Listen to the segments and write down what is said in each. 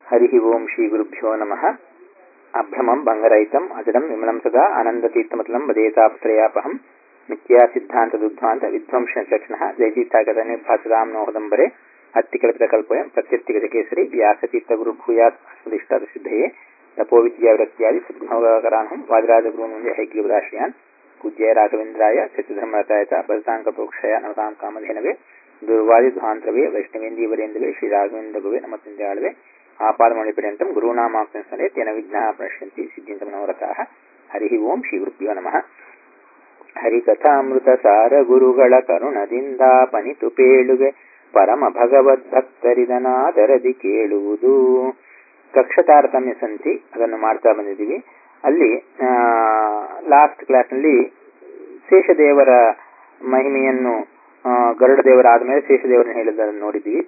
हरिः ओं श्रीगुरुभ्यो नमः अभ्रमं भङ्गरहितम् अजडं विमलं सदा आनन्दतीर्थमतलं वदेतापत्रयापहं मिथ्यासिद्धान्तदुद्ध्वान्त विध्वंसचक्षणः जयतीर्थागतनिर्भासदां नोहदम्बरे अत्तिकल्पितकल्पयं प्रत्यत्तिगजकेसरी व्यासतीर्थगुरुभूयात् अस्मदिष्टादसिद्धये तपोविद्याविरक्त्यादि सद्गुणोगाकरान्हं वादिराजगुरुमुञ्जे हैग्रीवदाश्रयान् पूज्याय राघवेन्द्राय सत्यधर्मरताय च भरताङ्कप्रोक्षय नमतां कामधेनवे ದುರ್ವಾದಿಧ್ವಾಂತರವೇ ವೈಷ್ಣವೇಂದೀವರೇಂದವೇ ಶ್ರೀ ರಾಘವೇಂದ್ರಗುವೆ ನಮತಿಂದಾಳವೆ ಆಪಾದಮಣಿಪರ್ಯಂತಂ ಗುರುನಾಮಾಕ್ತಂಸನೆ ತೇನ ವಿಘ್ನಃ ಪ್ರಣಶ್ಯಂತಿ ಸಿದ್ಧಿಂತ ಮನೋರಥಾಃ ಹರಿ ಓಂ ಶ್ರೀ ಗುರುಭ್ಯೋ ನಮಃ ಹರಿಕಥಾಮೃತ ಸಾರ ಗುರುಗಳ ಕರುಣದಿಂದ ಪನಿತು ಪೇಳುವೆ ಪರಮ ಭಗವದ್ಭಕ್ತರಿದನಾದರದಿ ಕೇಳುವುದು ಕಕ್ಷ ತಾರತಮ್ಯ ಸಂಧಿ ಅದನ್ನು ಮಾಡ್ತಾ ಬಂದಿದ್ದೀವಿ ಅಲ್ಲಿ ಲಾಸ್ಟ್ ಕ್ಲಾಸ್ನಲ್ಲಿ ಶೇಷದೇವರ ಮಹಿಮೆಯನ್ನು ಗರುಡ ದೇವರಾದ ಮೇಲೆ ಶೇಷದೇವರನ್ನು ಹೇಳಿದ್ದನ್ನು ನೋಡಿದ್ದೀವಿ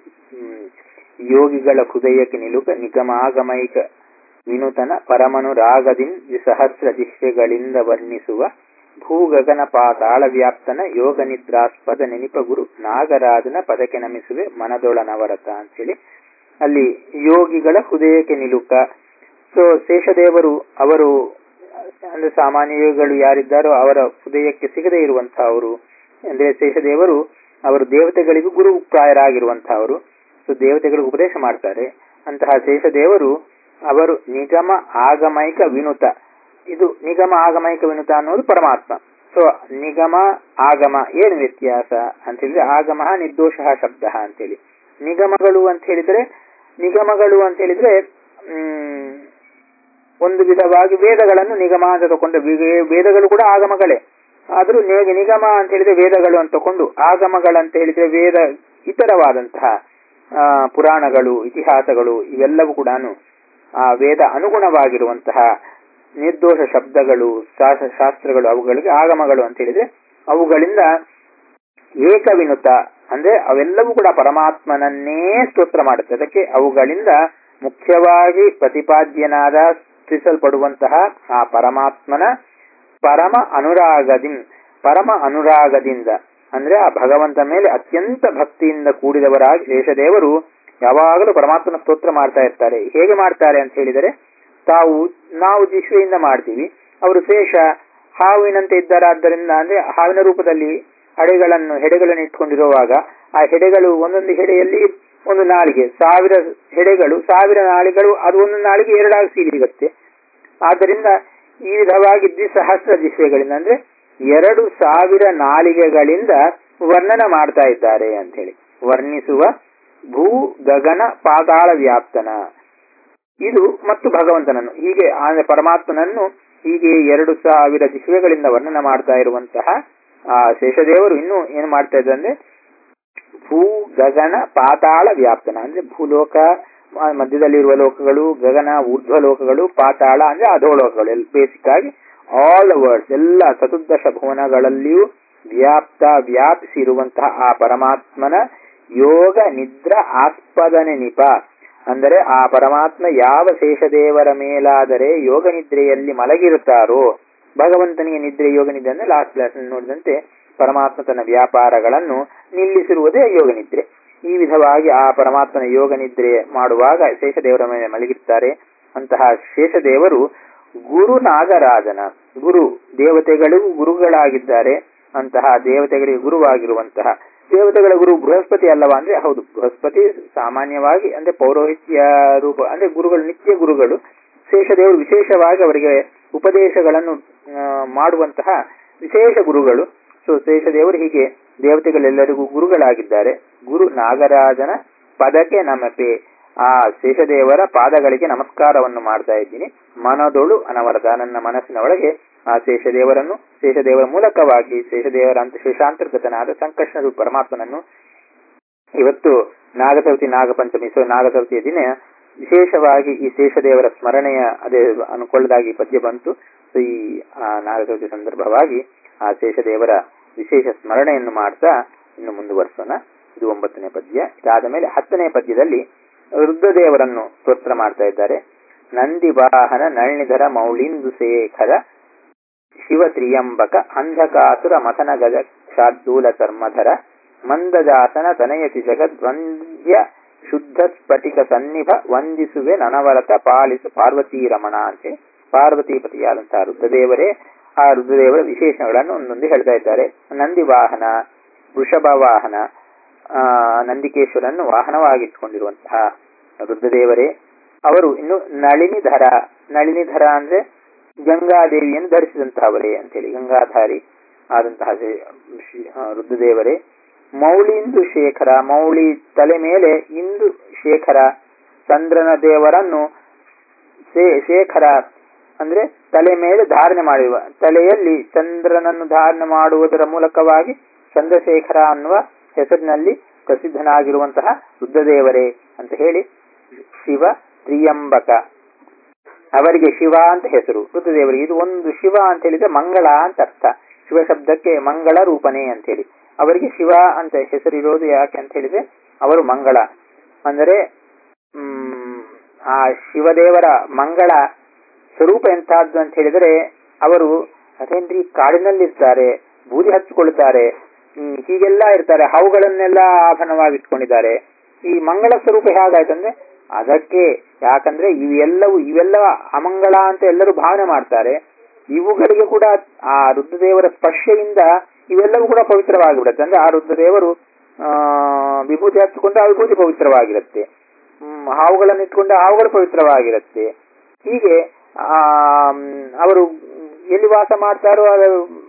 ಯೋಗಿಗಳ ಹೃದಯಕ್ಕೆ ನಿಲುಕ ನಿಗಮಾಗಮೈಕ ವಿನೂತನ ಪರಮನುರಾಗದಿನ್ ಸಹಸ್ರ ದಿಶ್ಯಗಳಿಂದ ವರ್ಣಿಸುವ ಭೂಗಗನ ಪಾತಾಳ ವ್ಯಾಪ್ತನ ಯೋಗ ನಿದ್ರಾಸ್ಪದ ನೆನಿಪ ಗುರು ನಾಗರಾಜನ ಪದಕ್ಕೆ ನಮಿಸುವೆ ಮನದೊಳನವರತ ಅಂತೇಳಿ ಅಲ್ಲಿ ಯೋಗಿಗಳ ಹೃದಯಕ್ಕೆ ನಿಲುಕ ಸೊ ಶೇಷದೇವರು ಅವರು ಅಂದ್ರೆ ಸಾಮಾನ್ಯ ಯೋಗಿಗಳು ಯಾರಿದ್ದಾರೋ ಅವರ ಹೃದಯಕ್ಕೆ ಸಿಗದೇ ಇರುವಂತಹವರು ಅಂದ್ರೆ ಶೇಷದೇವರು ಅವರು ದೇವತೆಗಳಿಗೂ ಗುರು ಪ್ರಾಯರಾಗಿರುವಂತಹವರು ಸೊ ದೇವತೆಗಳಿಗೆ ಉಪದೇಶ ಮಾಡ್ತಾರೆ ಅಂತಹ ಶೇಷದೇವರು ಅವರು ನಿಗಮ ಆಗಮೈಕ ವಿನುತ ಇದು ನಿಗಮ ಆಗಮೈಕ ವಿನುತ ಅನ್ನೋದು ಪರಮಾತ್ಮ ಸೊ ನಿಗಮ ಆಗಮ ಏನು ವ್ಯತ್ಯಾಸ ಅಂತ ಹೇಳಿದ್ರೆ ಆಗಮ ನಿರ್ದೋಷ ಶಬ್ದ ಅಂತೇಳಿ ನಿಗಮಗಳು ಅಂತ ಹೇಳಿದ್ರೆ ನಿಗಮಗಳು ಅಂತ ಹೇಳಿದ್ರೆ ಹ್ಮ್ ಒಂದು ವಿಧವಾಗಿ ವೇದಗಳನ್ನು ನಿಗಮ ಅಂತ ತಗೊಂಡ್ರೆ ವೇದಗಳು ಕೂಡ ಆಗಮಗಳೇ ಆದ್ರೂ ನೇಗೆ ನಿಗಮ ಅಂತ ಹೇಳಿದ್ರೆ ವೇದಗಳು ಅಂತ ತಕೊಂಡು ಆಗಮಗಳಂತ ಹೇಳಿದ್ರೆ ವೇದ ಇತರವಾದಂತಹ ಪುರಾಣಗಳು ಇತಿಹಾಸಗಳು ಇವೆಲ್ಲವೂ ಕೂಡ ಆ ವೇದ ಅನುಗುಣವಾಗಿರುವಂತಹ ನಿರ್ದೋಷ ಶಬ್ದಗಳು ಶಾಸ್ತ್ರಗಳು ಅವುಗಳಿಗೆ ಆಗಮಗಳು ಅಂತ ಹೇಳಿದ್ರೆ ಅವುಗಳಿಂದ ಏಕವಿನುತ ಅಂದ್ರೆ ಅವೆಲ್ಲವೂ ಕೂಡ ಪರಮಾತ್ಮನನ್ನೇ ಸ್ತೋತ್ರ ಮಾಡುತ್ತೆ ಅದಕ್ಕೆ ಅವುಗಳಿಂದ ಮುಖ್ಯವಾಗಿ ಪ್ರತಿಪಾದ್ಯನಾದ ಸ್ತುತಿಸಲ್ಪಡುವಂತಹ ಆ ಪರಮಾತ್ಮನ ಪರಮ ಅನುರಾಗದಿಂ ಪರಮ ಅನುರಾಗದಿಂದ ಅಂದ್ರೆ ಆ ಭಗವಂತ ಮೇಲೆ ಅತ್ಯಂತ ಭಕ್ತಿಯಿಂದ ಕೂಡಿದವರಾಗಿ ಶೇಷದೇವರು ಯಾವಾಗಲೂ ಪರಮಾತ್ಮನ ಸ್ತೋತ್ರ ಮಾಡ್ತಾ ಇರ್ತಾರೆ ಹೇಗೆ ಮಾಡ್ತಾರೆ ಅಂತ ಹೇಳಿದರೆ ತಾವು ನಾವು ಜಿಶ್ವೆಯಿಂದ ಮಾಡ್ತೀವಿ ಅವರು ಶೇಷ ಹಾವಿನಂತೆ ಇದ್ದಾರಾದ್ದರಿಂದ ಅಂದ್ರೆ ಹಾವಿನ ರೂಪದಲ್ಲಿ ಹಡೆಗಳನ್ನು ಹೆಡೆಗಳನ್ನು ಇಟ್ಕೊಂಡಿರುವಾಗ ಆ ಹೆಡೆಗಳು ಒಂದೊಂದು ಹೆಡೆಯಲ್ಲಿ ಒಂದು ನಾಳಿಗೆ ಸಾವಿರ ಹೆಡೆಗಳು ಸಾವಿರ ನಾಳಿಗಳು ಅದು ಒಂದು ನಾಳಿಗೆ ಎರಡಾಗಿ ಸಿಗುತ್ತೆ ಆದ್ದರಿಂದ ಈ ವಿಧವಾಗಿ ದ್ವಿಸಹಸ್ರ ದಿಶೆಗಳಿಂದ ಅಂದ್ರೆ ಎರಡು ಸಾವಿರ ನಾಲಿಗೆಗಳಿಂದ ವರ್ಣನ ಮಾಡ್ತಾ ಇದ್ದಾರೆ ಅಂತ ಹೇಳಿ ವರ್ಣಿಸುವ ಭೂ ಗಗನ ಪಾತಾಳ ವ್ಯಾಪ್ತನ ಇದು ಮತ್ತು ಭಗವಂತನನ್ನು ಹೀಗೆ ಅಂದ್ರೆ ಪರಮಾತ್ಮನನ್ನು ಹೀಗೆ ಎರಡು ಸಾವಿರ ದಿಶೆಗಳಿಂದ ವರ್ಣನ ಮಾಡ್ತಾ ಇರುವಂತಹ ಆ ಶೇಷದೇವರು ಇನ್ನು ಏನು ಮಾಡ್ತಾ ಇದ್ದಾರೆ ಅಂದ್ರೆ ಭೂ ಗಗನ ಪಾತಾಳ ವ್ಯಾಪ್ತನ ಅಂದ್ರೆ ಭೂಲೋಕ ಮಧ್ಯದಲ್ಲಿರುವ ಲೋಕಗಳು ಗಗನ ಊರ್ಧ್ವ ಲೋಕಗಳು ಪಾತಾಳ ಅಂದ್ರೆ ಅಧೋಲೋಕಗಳು ಬೇಸಿಕ್ ಆಗಿ ಆಲ್ ದ ವರ್ಡ್ಸ್ ಎಲ್ಲ ಚತುರ್ದಶ ಭುವನಗಳಲ್ಲಿಯೂ ವ್ಯಾಪ್ತ ವ್ಯಾಪಿಸಿರುವಂತಹ ಆ ಪರಮಾತ್ಮನ ಯೋಗ ನಿದ್ರ ಆಸ್ಪದನೆ ನಿಪ ಅಂದರೆ ಆ ಪರಮಾತ್ಮ ಯಾವ ಶೇಷದೇವರ ಮೇಲಾದರೆ ಯೋಗ ನಿದ್ರೆಯಲ್ಲಿ ಮಲಗಿರುತ್ತಾರೋ ಭಗವಂತನಿಗೆ ನಿದ್ರೆ ಯೋಗ ನಿದ್ರೆ ಅಂದ್ರೆ ಲಾಸ್ಟ್ ಕ್ಲಾಸ್ ನೋಡಿದಂತೆ ಪರಮಾತ್ಮ ತನ್ನ ವ್ಯಾಪಾರಗಳನ್ನು ನಿಲ್ಲಿಸಿರುವುದೇ ಯೋಗ ನಿದ್ರೆ ಈ ವಿಧವಾಗಿ ಆ ಪರಮಾತ್ಮನ ಯೋಗ ನಿದ್ರೆ ಮಾಡುವಾಗ ಶೇಷದೇವರ ಮೇಲೆ ಮಲಗಿರ್ತಾರೆ ಅಂತಹ ಶೇಷದೇವರು ಗುರು ನಾಗರಾಜನ ಗುರು ದೇವತೆಗಳಿಗೂ ಗುರುಗಳಾಗಿದ್ದಾರೆ ಅಂತಹ ದೇವತೆಗಳಿಗೆ ಗುರುವಾಗಿರುವಂತಹ ದೇವತೆಗಳ ಗುರು ಬೃಹಸ್ಪತಿ ಅಲ್ಲವಾ ಅಂದ್ರೆ ಹೌದು ಬೃಹಸ್ಪತಿ ಸಾಮಾನ್ಯವಾಗಿ ಅಂದ್ರೆ ಪೌರೋಹಿತ್ಯ ರೂಪ ಅಂದ್ರೆ ಗುರುಗಳು ನಿತ್ಯ ಗುರುಗಳು ಶೇಷದೇವರು ವಿಶೇಷವಾಗಿ ಅವರಿಗೆ ಉಪದೇಶಗಳನ್ನು ಮಾಡುವಂತಹ ವಿಶೇಷ ಗುರುಗಳು ಸೊ ಶೇಷದೇವರು ಹೀಗೆ ದೇವತೆಗಳೆಲ್ಲರಿಗೂ ಗುರುಗಳಾಗಿದ್ದಾರೆ ಗುರು ನಾಗರಾಜನ ಪದಕ್ಕೆ ನಮಪೆ ಆ ಶೇಷದೇವರ ಪಾದಗಳಿಗೆ ನಮಸ್ಕಾರವನ್ನು ಮಾಡ್ತಾ ಇದ್ದೀನಿ ಮನದೊಳು ಅನವರದ ನನ್ನ ಮನಸ್ಸಿನ ಒಳಗೆ ಆ ಶೇಷದೇವರನ್ನು ಶೇಷದೇವರ ಮೂಲಕವಾಗಿ ಶೇಷದೇವರ ಅಂತ ಶೇಷಾಂತರ್ಗತನಾದ ಸಂಕಷ್ಣ ಪರಮಾತ್ಮನನ್ನು ಇವತ್ತು ನಾಗಚೌತಿ ನಾಗಪಂಚಮಿ ಸೊ ನಾಗಚೌತಿಯ ದಿನ ವಿಶೇಷವಾಗಿ ಈ ಶೇಷದೇವರ ಸ್ಮರಣೆಯ ಅದೇ ಅನುಕೊಳ್ಳದಾಗಿ ಪದ್ಯ ಬಂತು ಸೊ ಈ ಆ ನಾಗಚೌತಿ ಸಂದರ್ಭವಾಗಿ ಆ ಶೇಷದೇವರ ವಿಶೇಷ ಸ್ಮರಣೆಯನ್ನು ಮಾಡ್ತಾ ಇನ್ನು ಮುಂದುವರಿಸೋಣ ಇದು ಒಂಬತ್ತನೇ ಪದ್ಯ ಇದಾದ ಮೇಲೆ ಹತ್ತನೇ ಪದ್ಯದಲ್ಲಿ ರುದ್ರದೇವರನ್ನು ಸ್ತೋತ್ರ ಮಾಡ್ತಾ ಇದ್ದಾರೆ ನಂದಿ ವಾಹನ ನಳ್ನಿಧರ ಮೌಳಿಂದು ಶೇಖರ ಶಿವ ತ್ರಿಯಂಬಕ ಅಂಧಕಾಸುರ ಮಥನ ಗಜ ಶಾರ್ದೂಲ ಚರ್ಮಧರ ಮಂದಜಾಸನ ತನಯತಿ ಜಗದ್ವಂದ್ಯ ಶುದ್ಧ ಸ್ಫಟಿಕ ಸನ್ನಿಭ ವಂದಿಸುವೆ ನನವರತ ಪಾಲಿಸು ಪಾರ್ವತಿ ರಮಣ ಅಂತೇಳಿ ಪಾರ್ವತಿಪತಿಯಾದಂತಹ ರುದ್ರದೇವರೇ ಆ ರುದ್ರದೇವರ ವಿಶೇಷಗಳನ್ನು ಒಂದೊಂದು ಹೇಳ್ತಾ ಇದ್ದಾರೆ ನಂದಿ ವಾಹನ ವೃಷಭ ವಾಹನ ಆ ನಂದಿಕೇಶ್ವರನ್ನು ವಾಹನವಾಗಿಟ್ಕೊಂಡಿರುವಂತಹ ರುದ್ರದೇವರೇ ಅವರು ಇನ್ನು ನಳಿನಿಧರ ನಳಿನಿಧರ ಅಂದ್ರೆ ಗಂಗಾದೇವಿಯನ್ನು ಧರಿಸಿದಂತಹವರೇ ಅಂತೇಳಿ ಗಂಗಾಧಾರಿ ಆದಂತಹ ರುದ್ರದೇವರೇ ಮೌಳಿಂದು ಶೇಖರ ಮೌಳಿ ತಲೆ ಮೇಲೆ ಇಂದು ಶೇಖರ ಚಂದ್ರನ ದೇವರನ್ನು ಶೇಖರ ಅಂದ್ರೆ ತಲೆ ಮೇಲೆ ಧಾರಣೆ ಮಾಡಿರುವ ತಲೆಯಲ್ಲಿ ಚಂದ್ರನನ್ನು ಧಾರಣೆ ಮಾಡುವುದರ ಮೂಲಕವಾಗಿ ಚಂದ್ರಶೇಖರ ಅನ್ನುವ ಹೆಸರಿನಲ್ಲಿ ಪ್ರಸಿದ್ಧನಾಗಿರುವಂತಹ ರುದ್ರದೇವರೇ ಅಂತ ಹೇಳಿ ಶಿವ ತ್ರಿಯಂಬಕ ಅವರಿಗೆ ಶಿವ ಅಂತ ಹೆಸರು ರುದ್ರದೇವರಿಗೆ ಇದು ಒಂದು ಶಿವ ಅಂತ ಹೇಳಿದ್ರೆ ಮಂಗಳ ಅಂತ ಅರ್ಥ ಶಿವ ಶಬ್ದಕ್ಕೆ ಮಂಗಳ ರೂಪನೇ ಅಂತ ಹೇಳಿ ಅವರಿಗೆ ಶಿವ ಅಂತ ಹೆಸರಿರೋದು ಯಾಕೆ ಅಂತ ಹೇಳಿದ್ರೆ ಅವರು ಮಂಗಳ ಅಂದರೆ ಹ್ಮ್ ಆ ಶಿವದೇವರ ಮಂಗಳ ಸ್ವರೂಪ ಎಂತಹದ್ದು ಅಂತ ಹೇಳಿದರೆ ಅವರು ಅದೇನ್ರಿ ಕಾಡಿನಲ್ಲಿರ್ತಾರೆ ಬೂದಿ ಹಚ್ಚಿಕೊಳ್ತಾರೆ ಹ್ಮ್ ಹೀಗೆಲ್ಲ ಇರ್ತಾರೆ ಹಾವುಗಳನ್ನೆಲ್ಲ ಆಭರಣವಾಗಿಟ್ಕೊಂಡಿದ್ದಾರೆ ಈ ಮಂಗಳ ಸ್ವರೂಪ ಹೇಗಾಯ್ತಂದ್ರೆ ಅದಕ್ಕೆ ಯಾಕಂದ್ರೆ ಇವೆಲ್ಲವೂ ಇವೆಲ್ಲ ಅಮಂಗಳ ಅಂತ ಎಲ್ಲರೂ ಭಾವನೆ ಮಾಡ್ತಾರೆ ಇವುಗಳಿಗೆ ಕೂಡ ಆ ರುದ್ರದೇವರ ಸ್ಪರ್ಶೆಯಿಂದ ಇವೆಲ್ಲವೂ ಕೂಡ ಪವಿತ್ರವಾಗಿಬಿಡುತ್ತೆ ಅಂದ್ರೆ ಆ ರುದ್ರದೇವರು ಆ ವಿಭೂತಿ ಹಚ್ಚಿಕೊಂಡ್ರೆ ಆ ವಿಭೂತಿ ಪವಿತ್ರವಾಗಿರುತ್ತೆ ಹ್ಮ್ ಹಾವುಗಳನ್ನು ಇಟ್ಕೊಂಡ್ರೆ ಹಾವುಗಳು ಪವಿತ್ರವಾಗಿರುತ್ತೆ ಹೀಗೆ ಆ ಅವರು ಎಲ್ಲಿ ವಾಸ ಮಾಡ್ತಾರೋ ಅದು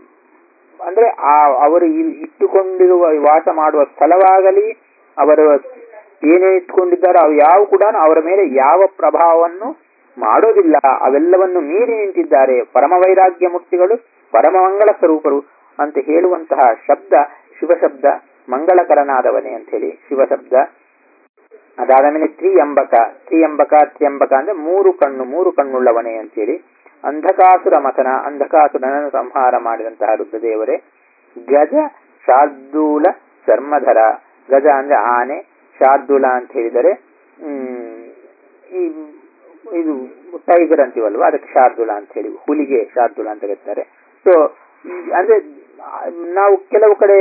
ಅಂದ್ರೆ ಆ ಅವರು ಇಟ್ಟುಕೊಂಡಿರುವ ವಾಸ ಮಾಡುವ ಸ್ಥಳವಾಗಲಿ ಅವರು ಏನೇ ಇಟ್ಕೊಂಡಿದ್ದಾರೋ ಅವು ಯಾವ ಕೂಡ ಅವರ ಮೇಲೆ ಯಾವ ಪ್ರಭಾವವನ್ನು ಮಾಡೋದಿಲ್ಲ ಅವೆಲ್ಲವನ್ನು ಮೀರಿ ನಿಂತಿದ್ದಾರೆ ಪರಮ ವೈರಾಗ್ಯ ಮುಕ್ತಿಗಳು ಪರಮ ಮಂಗಳ ಸ್ವರೂಪರು ಅಂತ ಹೇಳುವಂತಹ ಶಬ್ದ ಶಿವಶಬ್ದ ಮಂಗಳಕರನಾದವನೇ ಅಂತ ಹೇಳಿ ಶಿವಶಬ್ದ ಅದಾದ ಮೇಲೆ ತ್ರಿಯಂಬಕ ತ್ರಿಯಂಬಕ ತ್ರಿಯಂಬಕ ಅಂದ್ರೆ ಮೂರು ಕಣ್ಣು ಮೂರು ಕಣ್ಣುಳ್ಳವನೇ ಅಂತೇಳಿ ಅಂಧಕಾಸುರ ಮಥನ ಅಂಧಕಾಸುರನನ್ನು ಸಂಹಾರ ಮಾಡಿದಂತಹ ರುದ್ರದೇವರೇ ಗಜ ಶಾರ್ದೂಲ ಚರ್ಮಧರ ಗಜ ಅಂದ್ರೆ ಆನೆ ಶಾರ್ದೂಲ ಅಂತ ಹೇಳಿದರೆ ಹ್ಮ್ ಈ ಇದು ಟೈಗರ್ ಅಂತೀವಲ್ವಾ ಅದಕ್ಕೆ ಶಾರ್ದೂಲ ಅಂತ ಹೇಳಿ ಹುಲಿಗೆ ಶಾರ್ದೂಲ ಅಂತ ಕರೀತಾರೆ ಸೊ ಅಂದ್ರೆ ನಾವು ಕೆಲವು ಕಡೆ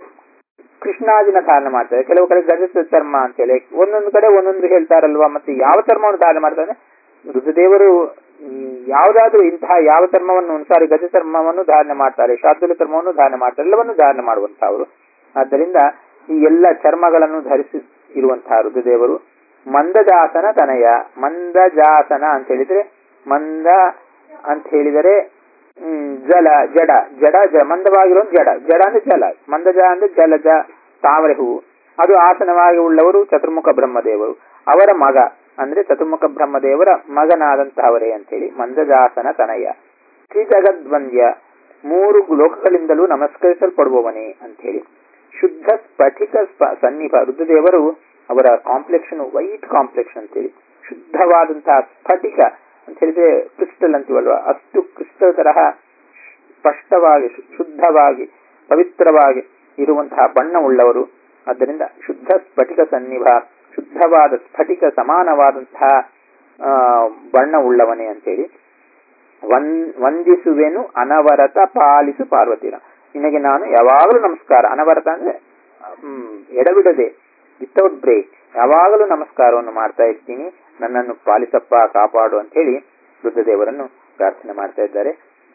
ಕೃಷ್ಣಾದಿನ ಧಾರಣ ಮಾಡ್ತಾರೆ ಕೆಲವು ಕಡೆ ಗಜ ಚರ್ಮ ಅಂತ ಹೇಳಿ ಒಂದೊಂದು ಕಡೆ ಒಂದೊಂದು ಹೇಳ್ತಾರಲ್ವಾ ಮತ್ತೆ ಯಾವ ಚರ್ಮವನ್ನು ಧಾರಣ ಮಾಡ್ತಾರೆ ರುದ್ರದೇವರು ಯಾವುದಾದ್ರೂ ಇಂತಹ ಯಾವ ಚರ್ಮವನ್ನು ಸಾರಿ ಗಜ ಚರ್ಮವನ್ನು ಧಾರಣೆ ಮಾಡ್ತಾರೆ ಶಾರ್ದೂಲ ಚರ್ಮವನ್ನು ಧಾರಣೆ ಮಾಡ್ತಾರೆ ಎಲ್ಲವನ್ನು ಧಾರಣೆ ಮಾಡುವಂತಹವರು ಆದ್ದರಿಂದ ಈ ಎಲ್ಲ ಚರ್ಮಗಳನ್ನು ಧರಿಸಿ ಇರುವಂತಹ ರುದ್ರದೇವರು ಮಂದಜಾಸನ ತನಯ ಮಂದಜಾಸನ ಅಂತ ಹೇಳಿದ್ರೆ ಮಂದ ಅಂತ ಹೇಳಿದರೆ ಹ್ಮ್ ಜಲ ಜಡ ಜಡ ಜ ಮಂದವಾಗಿರೋ ಜಡ ಜಡ ಅಂದ್ರೆ ಜಲ ಮಂದಜ ಅಂದ್ರೆ ಜಲಜ ತಾವರೆ ಹೂವು ಅದು ಆಸನವಾಗಿ ಉಳ್ಳವರು ಚತುರ್ಮುಖ ಬ್ರಹ್ಮದೇವರು ಅವರ ಮಗ ಅಂದ್ರೆ ಚತುರ್ಮುಖ ಬ್ರಹ್ಮದೇವರ ಮಗನಾದಂತಹವರೇ ಅಂತೇಳಿ ಮಂದಜಾಸನ ತನಯ ತ್ರಿಜಗದ್ವಂದ್ಯ ಮೂರು ಲೋಕಗಳಿಂದಲೂ ನಮಸ್ಕರಿಸಲ್ಪಡುವವನೇ ಅಂತ ಹೇಳಿ ಶುದ್ಧ ಸ್ಫಟಿಕ ಸನ್ನಿಭ ರುದ್ರದೇವರು ಅವರ ಕಾಂಪ್ಲೆಕ್ಷನ್ ವೈಟ್ ಕಾಂಪ್ಲೆಕ್ಷನ್ ಅಂತೇಳಿ ಶುದ್ಧವಾದಂತಹ ಸ್ಫಟಿಕ ಅಂತ ಹೇಳಿದ್ರೆ ಕ್ರಿಸ್ಟಲ್ ಅಂತೀವಲ್ವಾ ಅಷ್ಟು ಕ್ರಿಸ್ಟಲ್ ತರಹ ಸ್ಪಷ್ಟವಾಗಿ ಶುದ್ಧವಾಗಿ ಪವಿತ್ರವಾಗಿ ಇರುವಂತಹ ಬಣ್ಣವುಳ್ಳವರು ಆದ್ದರಿಂದ ಶುದ್ಧ ಸ್ಫಟಿಕ ಸನ್ನಿಭ ಶುದ್ಧವಾದ ಸ್ಫಟಿಕ ಸಮಾನವಾದಂತಹ ಬಣ್ಣವುಳ್ಳವನೇ ಅಂತೇಳಿ ವನ್ ವಂದಿಸುವೆನು ಅನವರತ ಪಾಲಿಸು ಪಾರ್ವತಿನ ನಿನಗೆ ನಾನು ಯಾವಾಗಲೂ ನಮಸ್ಕಾರ ಅನವರತ ಅಂದ್ರೆ ಎಡಬಿಡದೆ ವಿತೌಟ್ ಬ್ರೇಕ್ ಯಾವಾಗಲೂ ನಮಸ್ಕಾರವನ್ನು ಮಾಡ್ತಾ ಇರ್ತೀನಿ ನನ್ನನ್ನು ಪಾಲಿಸಪ್ಪ ಕಾಪಾಡು ಅಂತ ಹೇಳಿ ರುದ್ರದೇವರನ್ನು ಪ್ರಾರ್ಥನೆ ಮಾಡ್ತಾ ಇದ್ದಾರೆ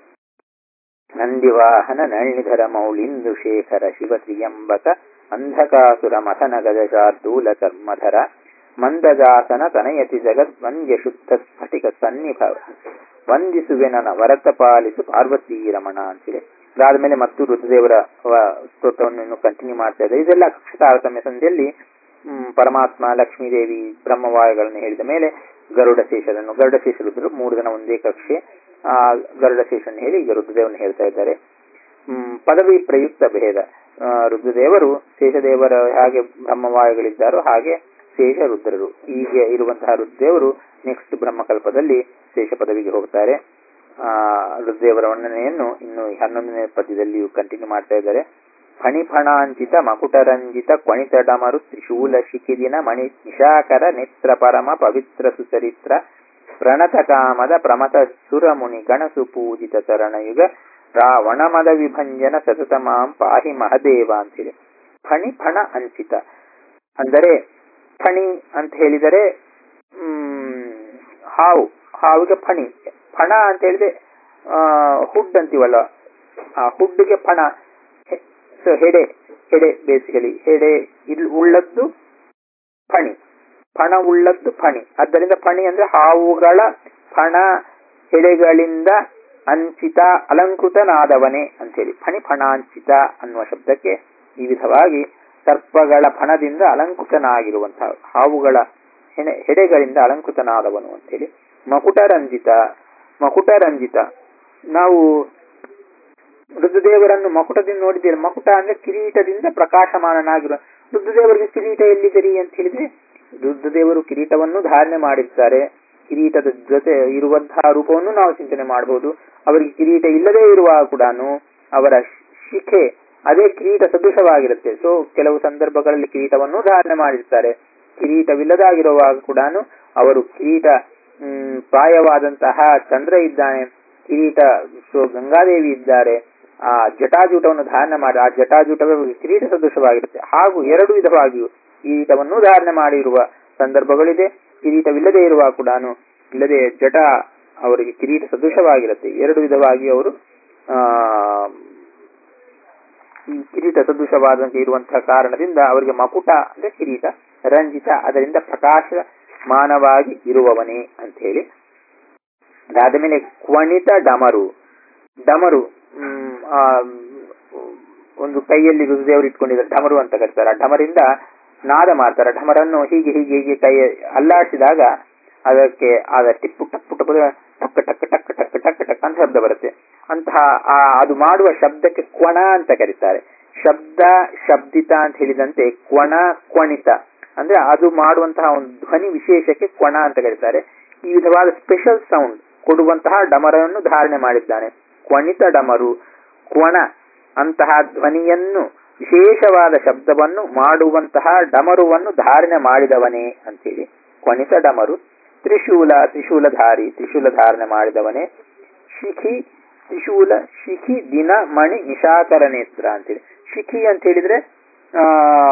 ನಂದಿವಾಹನ ನಳಿನಿಧರ ಮೌಳಿಂದು ಶೇಖರ ಶಿವ ತ್ರಿಯಂಬಕ ಅಂಧಕಾಸುರ ಮಥನ ಗಜಶಾರ್ದೂಲ ಚರ್ಮಧರ ಮಂದಜಾಸನ ತನಯತಿ ಜಗದ್ವಂದ್ಯ ಶುದ್ಧ ಸ್ಫಟಿಕ ಸನ್ನಿಭ ವಂದಿಸುವೆ ನನ್ನ ವರತ ಪಾಲಿಸು ಪಾರ್ವತಿ ರಮಣ ಅಂತೇಳಿ ಅದಾದ್ಮೇಲೆ ಮತ್ತು ರುದ್ರದೇವರ ಸ್ತೋತ್ರವನ್ನು ಇನ್ನು ಕಂಟಿನ್ಯೂ ಮಾಡ್ತಾ ಇದ್ದಾರೆ ಇದೆಲ್ಲ ತಾರತಮ್ಯ ಸಂಧಿಯಲ್ಲಿ ಪರಮಾತ್ಮ ಲಕ್ಷ್ಮೀದೇವಿ ಬ್ರಹ್ಮವಾಯುಗಳನ್ನು ಹೇಳಿದ ಮೇಲೆ ಗರುಡ ಶೇಷರನ್ನು ಗರುಡ ಶೇಷ ರುದ್ರರು ಮೂರು ಜನ ಒಂದೇ ಕಕ್ಷೆ ಆ ಗರುಡ ಶೇಷನ್ ಹೇಳಿ ಈಗ ರುದ್ರದೇವನ ಹೇಳ್ತಾ ಇದ್ದಾರೆ ಹ್ಮ್ ಪದವಿ ಪ್ರಯುಕ್ತ ಭೇದ ರುದ್ರದೇವರು ಶೇಷದೇವರ ಹಾಗೆ ಬ್ರಹ್ಮವಾಯುಗಳಿದ್ದಾರೋ ಹಾಗೆ ಶೇಷ ರುದ್ರರು ಈಗ ಇರುವಂತಹ ರುದ್ರದೇವರು ನೆಕ್ಸ್ಟ್ ಬ್ರಹ್ಮಕಲ್ಪದಲ್ಲಿ ಶೇಷ ಪದವಿಗೆ ಹೋಗ್ತಾರೆ ಆ ರುದ್ರದೇವರ ವರ್ಣನೆಯನ್ನು ಇನ್ನು ಹನ್ನೊಂದನೇ ಪದ್ಯದಲ್ಲಿಯೂ ಕಂಟಿನ್ಯೂ ಮಾಡ್ತಾ ಇದ್ದಾರೆ ಫಣಿಫಣಾಂಚಿತ ಮಕುಟರಂಜಿತ ಕ್ವಣಿತಡಮರು ತ್ರಿಶೂಲ ಶಿಖಿದಿನ ಮಣಿ ನಿಶಾಕರ ನೇತ್ರ ಪರಮ ಪವಿತ್ರ ಸುಚರಿತ್ರ ಪ್ರಣತ ಕಾಮದ ಪ್ರಮತ ಸುರಮುನಿ ಗಣಸು ಪೂಜಿತ ಚರಣಯುಗ ರಾವಣಮದ ವಿಭಂಜನ ಸತತ ಮಾಂ ಪಾಹಿ ಮಹದೇವ ಅಂತಿದೆ ಫಣಿ ಫಣ ಅಂಚಿತ ಅಂದರೆ ಫಣಿ ಅಂತ ಹೇಳಿದರೆ ಹ್ಮ್, ಹಾವು ಹಾವಿಗೆ ಫಣಿ ಫಣ ಅಂತ ಹೇಳಿದ್ರೆ ಆ, ಹುಡ್ ಅಂತೀವಲ್ಲ ಆ ಹುಡ್ಗೆ ಫಣ ಹೆ- ಸೊ ಹೆಡೆ ಹೆಡೆ ಬೇಸಿಕಲಿ ಹೆಡೆ ಇಲ್ ಉಳ್ಳದ್ದು ಫಣಿ ಫಣ ಉಳ್ಳದ್ದು ಫಣಿ ಆದ್ದರಿಂದ ಫಣಿ ಅಂದ್ರೆ ಹಾವುಗಳ ಫಣ ಹೆಡೆಗಳಿಂದ ಅಂಚಿತ ಅಲಂಕೃತನಾದವನೇ ಅಂತೇಳಿ ಫಣಿ ಫಣಾಂಚಿತ ಅನ್ನುವ ಶಬ್ದಕ್ಕೆ ಈ ವಿಧವಾಗಿ ಸರ್ಪಗಳ ಫಣದಿಂದ ಅಲಂಕೃತನಾಗಿರುವಂತಹ ಹಾವುಗಳ ಹೆಣೆ ಹೆಡೆಗಳಿಂದ ಅಲಂಕೃತನಾದವನು ಅಂತೇಳಿ ಮಕುಟರಂಜಿತ ಮಕುಟರಂಜಿತ ನಾವು ರುದ್ರದೇವರನ್ನು ಮಕುಟದಿಂದ ನೋಡಿದ್ದೇವೆ ಮಕುಟ ಅಂದ್ರೆ ಕಿರೀಟದಿಂದ ಪ್ರಕಾಶಮಾನನಾಗಿರುವ ರುದ್ರದೇವರಿಗೆ ಕಿರೀಟ ಎಲ್ಲಿದೆ ಅಂತ ಹೇಳಿದ್ರೆ ರುದ್ರದೇವರು ಕಿರೀಟವನ್ನು ಧಾರಣೆ ಮಾಡಿರ್ತಾರೆ ಕಿರೀಟದ ಜೊತೆ ಇರುವಂತಹ ರೂಪವನ್ನು ನಾವು ಚಿಂತನೆ ಮಾಡಬಹುದು ಅವರಿಗೆ ಕಿರೀಟ ಇಲ್ಲದೇ ಇರುವಾಗ ಕೂಡ ಅವರ ಶಿಖೆ ಅದೇ ಕಿರೀಟ ಸದೃಶವಾಗಿರುತ್ತೆ ಸೊ ಕೆಲವು ಸಂದರ್ಭಗಳಲ್ಲಿ ಕಿರೀಟವನ್ನು ಧಾರಣೆ ಮಾಡಿರ್ತಾರೆ ಕಿರೀಟವಿಲ್ಲದಾಗಿರುವಾಗ ಕೂಡ ಅವರು ಕಿರೀಟ ಹ್ಮ್, ಪ್ರಾಯವಾದಂತಹ ಚಂದ್ರ ಇದ್ದಾನೆ ಕಿರೀಟ ಸೊ ಗಂಗಾದೇವಿ ಇದ್ದಾರೆ ಆ ಜಟಾಜೂಟವನ್ನು ಧಾರಣೆ ಮಾಡಿ ಆ ಜಟಾಜೂಟವೇ ಅವರಿಗೆ ಕಿರೀಟ ಸದೃಶವಾಗಿರುತ್ತೆ ಹಾಗೂ ಎರಡು ವಿಧವಾಗಿಯೂ ಕಿರೀಟವನ್ನು ಧಾರಣೆ ಮಾಡಿರುವ ಸಂದರ್ಭಗಳಿದೆ ಕಿರೀಟವಿಲ್ಲದೆ ಇರುವ ಕೂಡ ಇಲ್ಲದೆ ಜಟ ಅವರಿಗೆ ಕಿರೀಟ ಸದೃಶವಾಗಿರುತ್ತೆ ಎರಡು ವಿಧವಾಗಿ ಅವರು ಆ ಈ ಕಿರೀಟ ಸದೃಶವಾದಂತೆ ಇರುವಂತಹ ಕಾರಣದಿಂದ ಅವರಿಗೆ ಮಕುಟ ಅಂದ್ರೆ ಕಿರೀಟ ರಂಜಿತ ಅದರಿಂದ ಪ್ರಕಾಶಮಾನವಾಗಿ ಇರುವವನೇ ಅಂತ ಹೇಳಿ ಅದಾದ ಮೇಲೆ ಕ್ವಣಿತ ಡಮರು ಡಮರು ಹ್ಮ್, ಆ, ಒಂದು ಕೈಯಲ್ಲಿ ರುದ್ರದೇವರು ಇಟ್ಕೊಂಡಿದ್ದಾರೆ ಡಮರು ಅಂತ ಕರೀತಾರೆ ಆ ಡಮರಿಂದ ನಾದ ಮಾಡ್ತಾರೆ ಡಮರನ್ನು ಹೀಗೆ ಹೀಗೆ ಹೀಗೆ ಕೈ ಅಲ್ಲಾಡಿಸಿದಾಗ ಅದಕ್ಕೆ ಆದ ಟಿಪ್ಪು ಟಪ್ಪು ಟಪ್ಪು ಟಕ್ ಟಕ್ ಟಕ್ ಟಕ್ ಟಕ್ ಟಕ್ ಅಂತ ಶಬ್ದ ಬರುತ್ತೆ ಅಂತಹ ಆ ಅದು ಮಾಡುವ ಶಬ್ದಕ್ಕೆ ಕ್ವಣ ಅಂತ ಕರೀತಾರೆ ಶಬ್ದ ಶಬ್ದಿತ ಅಂತ ಹೇಳಿದಂತೆ ಕ್ವಣ ಕ್ವಣಿತ ಅಂದ್ರೆ ಅದು ಮಾಡುವಂತಹ ಒಂದು ಧ್ವನಿ ವಿಶೇಷಕ್ಕೆ ಕ್ವಣ ಅಂತ ಕರೀತಾರೆ ಈ ವಿಧವಾದ ಸ್ಪೆಷಲ್ ಸೌಂಡ್ ಕೊಡುವಂತಹ ಡಮರವನ್ನು ಧಾರಣೆ ಮಾಡಿದ್ದಾನೆ ಕ್ವಣಿತ ಡಮರು ಕ್ವಣ ಅಂತಹ ಧ್ವನಿಯನ್ನು ವಿಶೇಷವಾದ ಶಬ್ದವನ್ನು ಮಾಡುವಂತಹ ಡಮರುವನ್ನು ಧಾರಣೆ ಮಾಡಿದವನೇ ಅಂತೇಳಿ ಕ್ವಣಿತ ಡಮರು ತ್ರಿಶೂಲ ತ್ರಿಶೂಲಧಾರಿ ತ್ರಿಶೂಲ ಧಾರಣೆ ಮಾಡಿದವನೇ ಶಿಖಿ ತ್ರಿಶೂಲ ಶಿಖಿ ದಿನ ಮಣಿ ನಿಶಾಕರ ನೇತ್ರ ಅಂತೇಳಿ ಶಿಖಿ ಅಂತ ಹೇಳಿದ್ರೆ ಆ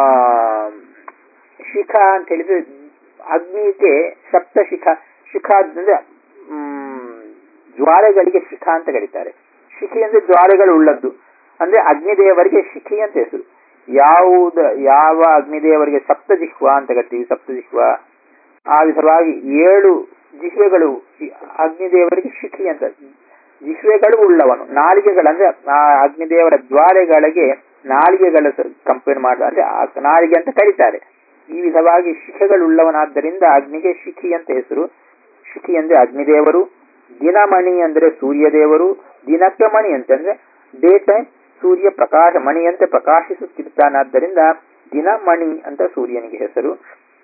ಶಿಖ ಅಂತ ಹೇಳಿದ್ರೆ ಅಗ್ನಿಗೆ ಸಪ್ತ ಶಿಖ ಶಿಖ ಅಂದ್ರೆ ಹ್ಮ್, ಜ್ವಾಲೆಗಳಿಗೆ ಶಿಖ ಅಂತ ಕರೀತಾರೆ ಶಿಖಿ ಅಂದ್ರೆ ಜ್ವಾಲೆಗಳು ಉಳ್ಳದ್ದು ಅಂದ್ರೆ ಅಗ್ನಿದೇವರಿಗೆ ಶಿಖಿ ಅಂತ ಹೆಸರು ಯಾವುದ ಯಾವ ಅಗ್ನಿದೇವರಿಗೆ ಸಪ್ತ ಜಿಹ್ವ ಅಂತ ಕರಿತೀವಿ ಸಪ್ತ ಜಿಹ್ವ ಆ ವಿಧವಾಗಿ ಏಳು ಜಿಹ್ವೆಗಳು ಈ ಅಗ್ನಿದೇವರಿಗೆ ಶಿಖಿ ಅಂತ ಜಿಹ್ವೆಗಳು ಉಳ್ಳವನು ನಾಲಿಗೆಗಳು ಅಂದ್ರೆ ಆ ಅಗ್ನಿದೇವರ ಜ್ವಾಲೆಗಳಿಗೆ ನಾಲಿಗೆಗಳ ಕಂಪೇರ್ ಮಾಡ ಅಂದ್ರೆ ಆ ನಾಲಿಗೆ ಅಂತ ಕರೀತಾರೆ ಈ ವಿಧವಾಗಿ ಶಿಖೆಗಳುಳ್ಳವನಾದ್ದರಿಂದ ಅಗ್ನಿಗೆ ಶಿಖಿ ಅಂತ ಹೆಸರು ಶಿಖಿ ಅಂದ್ರೆ ಅಗ್ನಿದೇವರು ದಿನಮಣಿ ಅಂದ್ರೆ ಸೂರ್ಯದೇವರು ದಿನಕ್ಕೆ ಮಣಿ ಅಂತಂದ್ರೆ ಡೇ ಟೈಮ್ ಸೂರ್ಯ ಪ್ರಕಾಶ ಮಣಿಯಂತೆ ಪ್ರಕಾಶಿಸುತ್ತಿರ್ತಾನಾದ್ದರಿಂದ ದಿನಮಣಿ ಅಂತ ಸೂರ್ಯನಿಗೆ ಹೆಸರು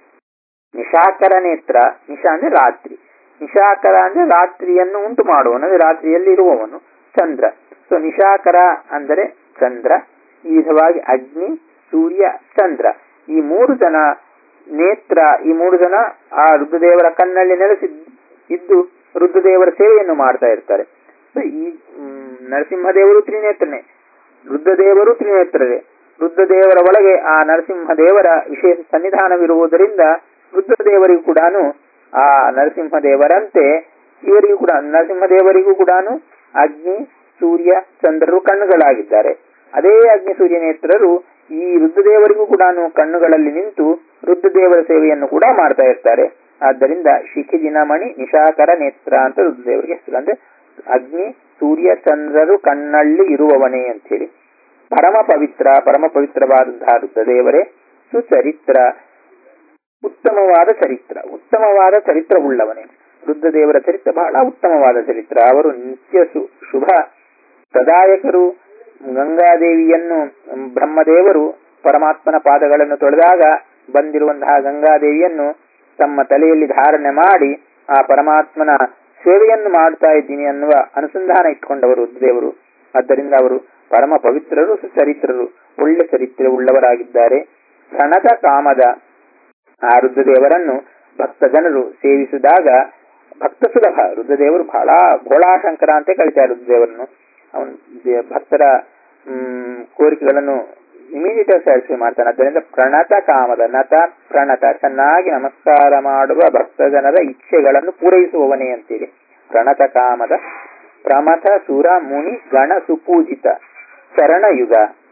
ನಿಶಾಕರ ನೇತ್ರ ನಿಶಾ ಅಂದ್ರೆ ರಾತ್ರಿ ನಿಶಾಕರ ಅಂದ್ರೆ ರಾತ್ರಿಯನ್ನು ಉಂಟು ಮಾಡುವನು ಅಂದ್ರೆ ರಾತ್ರಿಯಲ್ಲಿ ಇರುವವನು ಚಂದ್ರ ಸೊ ನಿಶಾಕರ ಅಂದರೆ ಚಂದ್ರ ಈ ವಿಧವಾಗಿ ಅಗ್ನಿ ಸೂರ್ಯ ಚಂದ್ರ ಈ ಮೂರು ಜನ ನೇತ್ರ ಈ ಮೂರು ಜನ ಆ ರುದ್ರದೇವರ ಕಣ್ಣಲ್ಲಿ ನೆಲೆಸಿ ಇದ್ದು ರುದ್ರದೇವರ ಸೇವೆಯನ್ನು ಮಾಡ್ತಾ ಇರ್ತಾರೆ ಸೊ ಈ ಮ್, ನರಸಿಂಹದೇವರು ತ್ರಿನೇತ್ರನೇ ರುದ್ರದೇವರು ತ್ರಿನೇತ್ರರೇ ರುದ್ರದೇವರ ಒಳಗೆ ಆ ನರಸಿಂಹದೇವರ ವಿಶೇಷ ಸನ್ನಿಧಾನವಿರುವುದರಿಂದ ರುದ್ರದೇವರಿಗೂ ಕೂಡ ಆ ನರಸಿಂಹದೇವರಂತೆ ಇವರಿಗೂ ಕೂಡ ನರಸಿಂಹದೇವರಿಗೂ ಕೂಡ ಅಗ್ನಿ ಸೂರ್ಯ ಚಂದ್ರರು ಕಣ್ಣುಗಳಾಗಿದ್ದಾರೆ ಅದೇ ಅಗ್ನಿ ಸೂರ್ಯ ನೇತ್ರರು ಈ ರುದ್ರದೇವರಿಗೂ ಕೂಡ ಕಣ್ಣುಗಳಲ್ಲಿ ನಿಂತು ರುದ್ರದೇವರ ಸೇವೆಯನ್ನು ಕೂಡ ಮಾಡ್ತಾ ಇರ್ತಾರೆ ಆದ್ದರಿಂದ ಶಿಖಿ ದಿನಮಣಿ ನಿಶಾಕರ ನೇತ್ರ ಅಂತ ರುದ್ರದೇವರಿಗೆ ಹೆಸರು ಅಂದ್ರೆ ಅಗ್ನಿ ಸೂರ್ಯ ಚಂದ್ರರು ಕಣ್ಣಲ್ಲಿ ಇರುವವನೇ ಅಂತ ಹೇಳಿ ಪರಮ ಪವಿತ್ರ ಪರಮ ಪವಿತ್ರವಾದಂತಹ ರುದ್ರದೇವರೇ ಸುಚರಿತ್ರ ಉತ್ತಮವಾದ ಚರಿತ್ರ ಉತ್ತಮವಾದ ಚರಿತ್ರವುಳ್ಳವನೇ ರುದ್ರದೇವರ ಚರಿತ್ರ ಬಹಳ ಉತ್ತಮವಾದ ಚರಿತ್ರ ಅವರು ನಿತ್ಯ ಸು- ಶುಭ ಪ್ರದಾಯಕರು ಗಂಗಾದೇವಿಯನ್ನು ಮ್, ಬ್ರಹ್ಮದೇವರು ಪರಮಾತ್ಮನ ಪಾದಗಳನ್ನು ತೊಳೆದಾಗ ಬಂದಿರುವಂತಹ ಗಂಗಾದೇವಿಯನ್ನು ತಮ್ಮ ತಲೆಯಲ್ಲಿ ಧಾರಣೆ ಮಾಡಿ ಆ ಪರಮಾತ್ಮನ ಸೇವೆಯನ್ನು ಮಾಡ್ತಾ ಇದ್ದೀನಿ ಅನ್ನುವ ಅನುಸಂಧಾನ ಇಟ್ಕೊಂಡವರು ರುದ್ರದೇವರು ಆದ್ದರಿಂದ ಅವರು ಪರಮ ಪವಿತ್ರರು ಸುಚರಿತ್ರರು ಒಳ್ಳೆ ಚರಿತ್ರೆ ಉಳ್ಳವರಾಗಿದ್ದಾರೆ ಪ್ರಣತ ಕಾಮದ ಆ ರುದ್ರದೇವರನ್ನು ಭಕ್ತ ಜನರು ಸೇವಿಸಿದಾಗ ಭಕ್ತ ಸುಲಭ ರುದ್ರದೇವರು ಬಹಳ ಭೋಳಾಶಂಕರ ಅಂತ ಕರೀತಾರೆ ರುದ್ರದೇವರನ್ನು ಅವನು ದೇ- ಭಕ್ತರ ಹ್ಮ್, ಕೋರಿಕೆಗಳನ್ನು ಇಮಿಡಿಯೇಟ್ ಸ್ಯಾಟಿಸ್ಫೈ ಮಾಡ್ತಾನೆ ಅದರಿಂದ ಪ್ರಣತ ಕಾಮದ ನತ ಪ್ರಣತ ಚೆನ್ನಾಗಿ ನಮಸ್ಕಾರ ಮಾಡುವ ಭಕ್ತ ಜನರ ಇಚ್ಛೆಗಳನ್ನು ಪೂರೈಸುವವನೇ ಅಂತೇಳಿ ಪ್ರಣತ ಕಾಮದ ಪ್ರಮಥ ಸುರ ಮುನಿ ಗಣ ಸುಪೂಜಿತ ಚರಣಯುಗ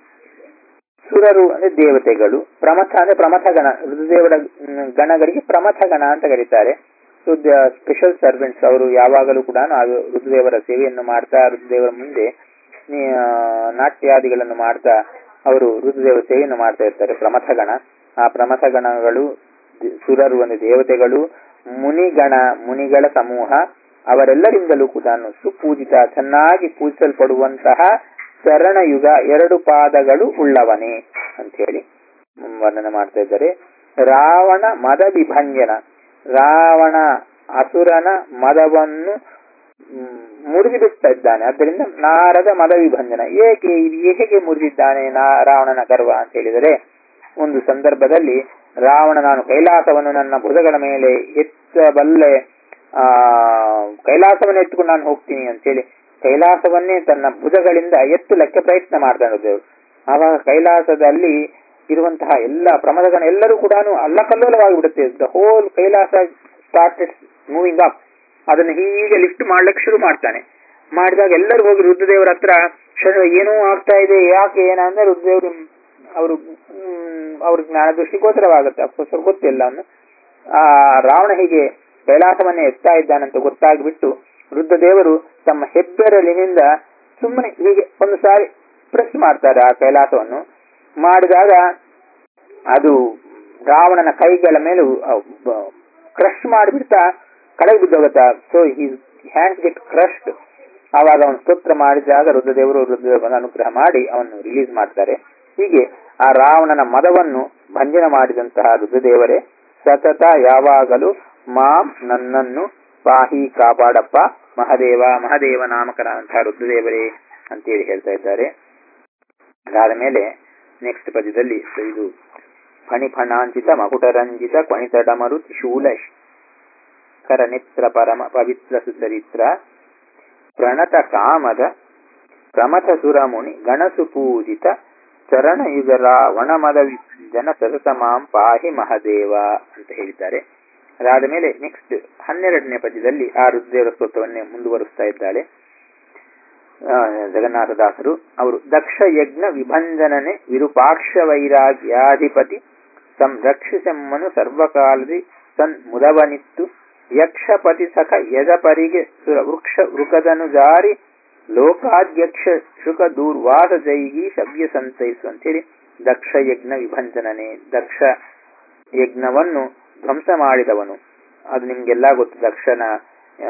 ಸುರರು ಅಂದ್ರೆ ದೇವತೆಗಳು ಪ್ರಮಥ ಅಂದ್ರೆ ಪ್ರಮಥ ಗಣ ರುದ್ರದೇವರ ಮ್, ಗಣಗಳಿಗೆ ಪ್ರಮಥ ಗಣ ಅಂತ ಕರೀತಾರೆ ಸೊ ಸ್ಪೆಷಲ್ ಸರ್ವೆಂಟ್ಸ್ ಅವರು ಯಾವಾಗಲೂ ಕೂಡ ಆ ರುದ್ರದೇವರ ಸೇವೆಯನ್ನು ಮಾಡ್ತಾ ರುದ್ರದೇವರ ಮುಂದೆ ನೀ- ಆ, ನಾಟ್ಯಾದಿಗಳನ್ನು ಮಾಡ್ತಾ ಅವರು ರುದ್ರದೇವರ ಸೇವೆಯನ್ನು ಮಾಡ್ತಾ ಇರ್ತಾರೆ ಪ್ರಮಥ ಗಣ ಆ ಪ್ರಮಥ ಗಣಗಳು ದಿ- ಸುರರು ಅಂದ್ರೆ ದೇವತೆಗಳು ಮುನಿಗಣ ಮುನಿಗಳ ಸಮೂಹ ಅವರೆಲ್ಲರಿಂದಲೂ ಕೂಡ ಸುಪೂಜಿತ ಚೆನ್ನಾಗಿ ಪೂಜಿಸಲ್ಪಡುವಂತಹ ಚರಣಯುಗ ಎರಡು ಪಾದಗಳು ಉಳ್ಳವನೇ ಅಂತ ಹೇಳಿ ವರ್ಣನೆ ಮಾಡ್ತಾ ಇದ್ದಾರೆ ರಾವಣ ಮದ ವಿಭಂಜನ ರಾವಣ ಅಸುರನ ಮದವನ್ನು ಮುರಿದು ಬಿಡ್ತಾ ಇದ್ದಾನೆ ಆದ್ದರಿಂದ ನಾರದ ಮದ ವಿಭಂಜನ ಏಕೆ ಇದು ಹೇಗೆ ಮುರಿದಿದ್ದಾನೆ ನಾ ರಾವಣನ ಗರ್ವ ಅಂತ ಹೇಳಿದರೆ ಒಂದು ಸಂದರ್ಭದಲ್ಲಿ ರಾವಣ ನಾನು ಕೈಲಾಸವನ್ನು ನನ್ನ ಭುಜಗಳ ಮೇಲೆ ಎತ್ತಬಲ್ಲೆ ಆ ಕೈಲಾಸವನ್ನು ಎತ್ತುಕೊಂಡು ನಾನು ಹೋಗ್ತೀನಿ ಅಂತೇಳಿ ಕೈಲಾಸವನ್ನೇ ತನ್ನ ಭುಜಗಳಿಂದ ಎತ್ತಲಕ್ಕೆ ಪ್ರಯತ್ನ ಮಾಡ್ತಾನೆ ದೇವರು ಆವಾಗ ಕೈಲಾಸದಲ್ಲಿ ಇರುವಂತಹ ಎಲ್ಲ ಪ್ರಮದಗಣ ಎಲ್ಲರೂ ಕೂಡ ಅಲ್ಲಕಲ್ಲೋಲವಾಗಿ ಬಿಡುತ್ತೆ the whole Kailasa started moving up ಅದನ್ನು ಹೀಗೆ ಲಿಫ್ಟ್ ಮಾಡ್ಲಿಕ್ಕೆ ಶುರು ಮಾಡ್ತಾನೆ ಮಾಡಿದಾಗ ಎಲ್ಲರೂ ಹೋಗಿ ರುದ್ರದೇವರ ಹತ್ರ ಶರಣ ಏನೋ ಆಗ್ತಾ ಇದೆ ಯಾಕೆ ಏನಂದ್ರೆ ರುದ್ರದೇವರು ಅವರು ಅವ್ರ ಜ್ಞಾನ ದೃಷ್ಟಿ ಗೋಚರವಾಗುತ್ತೆ ಅಫ್ಕೋರ್ಸ್ ಅವ್ರಿಗೆ ಗೊತ್ತಿಲ್ಲ ಅವನು ಆ ರಾವಣ ಹೀಗೆ ಕೈಲಾಸವನ್ನೇ ಎತ್ತಾ ಇದ್ದಾನಂತ ಗೊತ್ತಾಗ್ಬಿಟ್ಟು ರುದ್ರದೇವರು ತಮ್ಮ ಹೆಬ್ಬೆರಳಿನಿಂದ ಸುಮ್ಮನೆ ಹೀಗೆ ಒಂದು ಸಾರಿ ಪ್ರೆಸ್ ಮಾಡ್ತಾರೆ ಆ ಕೈಲಾಸವನ್ನು ಮಾಡಿದಾಗ ಅದು ರಾವಣನ ಕೈಗಳ ಮೇಲೆ ಕ್ರಶ್ ಮಾಡಿಬಿಡ್ತಾ ಕಳೆದು ಬಿದ್ದೋಗುತ್ತಾ so he hands get crushed ಆವಾಗ ಅವನು ಸ್ತೋತ್ರ ಮಾಡಿದಾಗ ರುದ್ರದೇವರು ರುದ್ರದೇವನ ಅನುಗ್ರಹ ಮಾಡಿ ಅವನು ರಿಲೀಸ್ ಮಾಡ್ತಾರೆ ಹೀಗೆ ಆ ರಾವಣನ ಮದವನ್ನು ಭಂಜನ ಮಾಡಿದಂತಹ ರುದ್ರದೇವರೇ ಸತತ ಯಾವಾಗಲೂ ಮಾಂ ನನ್ನನ್ನು ಪಾಹಿ ಕಾಪಾಡಪ್ಪ ಮಹದೇವ ಮಹದೇವ ನಾಮಕನಾದಂತಹ ರುದ್ರದೇವರೇ ಅಂತೇಳಿ ಹೇಳ್ತಾ ಇದ್ದಾರೆ ಅದಾದ ಮೇಲೆ ನೆಕ್ಸ್ಟ್ ಪದ್ಯದಲ್ಲಿ ಇದು ಫಣಿಫಣಾಂಚಿತ ಮಕುಟರಂಜಿತ ಕೊಣಿತಡಮರು ತ್ರಿಶೂಲ ಕರನಿತ್ರ ಪರಮ ಪವಿತ್ರ ಸುಚರಿತ್ರ ಪ್ರಣತ ಕಾಮದ ಪ್ರಮಥ ಸುರಮುನಿ ಗಣಸು ಪೂಜಿತ ಚರಣಯುಗರ ವಣಮದ ವಿಭಂಜನ ಸತತ ಮಾಂ ಪಾಹಿ ಮಹದೇವ ಅಂತ ಹೇಳಿದ್ದಾರೆ ಅದಾದ ಮೇಲೆ ನೆಕ್ಸ್ಟ್ ಹನ್ನೆರಡನೇ ಪದ್ಯದಲ್ಲಿ ಆ ರುದ್ರದೇವರ ಸ್ತೋತ್ರವನ್ನೇ ಮುಂದುವರಿಸ್ತಾ ಇದ್ದಾಳೆ ಆ, ಜಗನ್ನಾಥದಾಸರು ಅವರು ದಕ್ಷ ಯಜ್ಞ ವಿಭಂಜನನೆ ವಿರೂಪಾಕ್ಷ ವೈರಾಗ್ಯಾಧಿಪತಿ ಸಂರಕ್ಷಿಸೆಮ್ಮನು ಸರ್ವಕಾಲದಿ ಸನ್ ಮುದವನಿತ್ತು ಯಕ್ಷಪತಿ ಸಖ ಯಜಪರಿಗೆ ಸುರ ವೃಕ್ಷ ವೃಕದನು ಜಾರಿ ಲೋಕಾಧ್ಯಕ್ಷ ಶುಕ ದೂರ್ವಾಸ ಜೈಗಿ ಶಬ್ಯ ಸಂತೈಸು ಅಂತೇಳಿ ದಕ್ಷ ಯಜ್ಞ ವಿಭಂಜನನೆ ದಕ್ಷ ಯಜ್ಞವನ್ನು ಧ್ವಂಸ ಮಾಡಿದವನು ಅದು ನಿಮ್ಗೆಲ್ಲ ಗೊತ್ತು ದಕ್ಷನ ಆ,